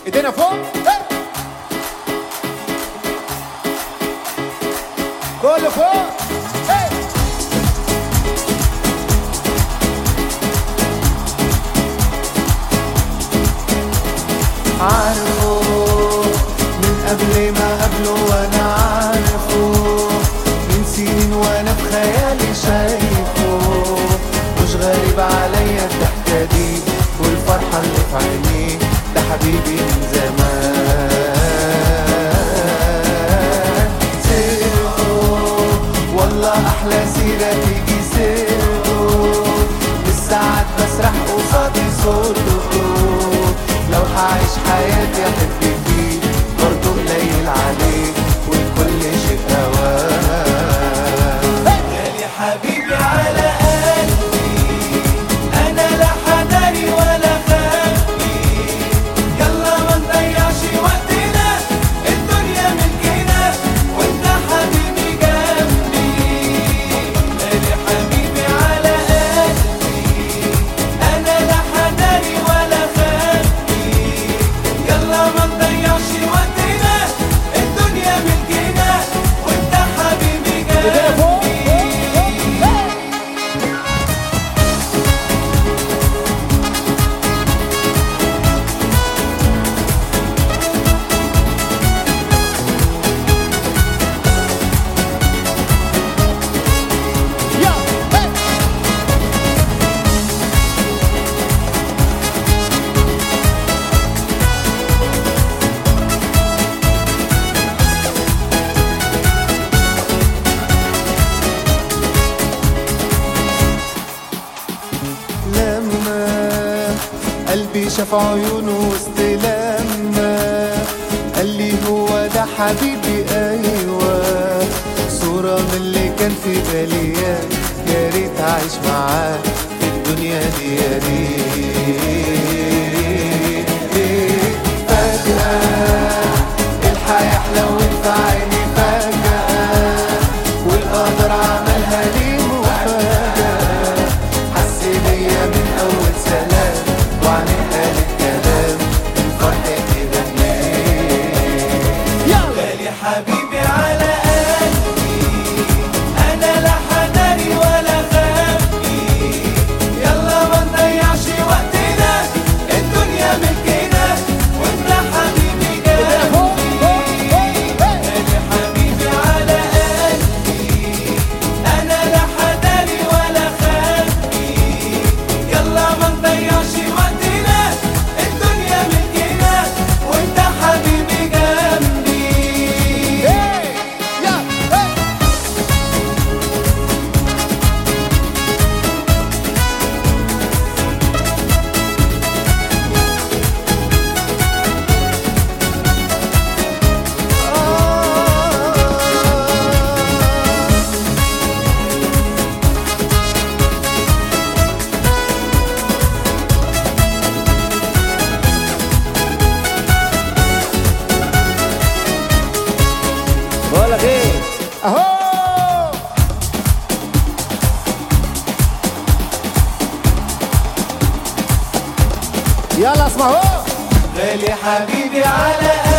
ايدينا فوق هي. كله فوق هي. عارفه من قبل ما قبله وانا عارفه من سنين وانا في خيالي شايفه مش غريب عليا الضحكة دي والفرحة اللي في عينيه ده حبيبي من زمان سيرته والله احلى سيرة تيجي سيرته بالساعات بسرح قصادي صوته لو هعيش حياتي احب فيه برضه قليل عليه والكل شيء اوان غالي حبيبي على قلبي انا لا حداري ولا خافي يلا ما نضيعش وقتنا الدنيا ملكنا وانت حبيبي جنبي غالي حبيبي على قلبي انا لا حداري ولا خافي يلا ما نضيعش وقتنا الدنيا ملكنا وانت حبيبي ايدينا فوق فوق، جنبي فوق هي. يا هي. لما قلبي شاف عيونه وسط لما قال لي هو ده حبيبي ايوه صورة من اللي كان في بالي يا يا ريت اعيش معاه في الدنيا دي يا ريت فجأة الحياة حلوت في عيني فجأة والقدر عملها لي مفاجأة حس بيا من أول سلام وعن قالت كلام الفرح تغنيه يلا غالي حبيبي على قلبي أنا لا حداري ولا خافي يلا ما نضيعش وقتنا الدنيا ملكنا وانت حبيبي ايدينا فوق فوق جنبي فوق هي. غالي حبيبي على قلبي انا لا حداري ولا خافي يلا ما نضيعش وقتنا الدنيا ملكنا وانت حبيبي جنبي هي. يا هي. بقولك ايه اهو يلا اسمعوا غالي حبيبي على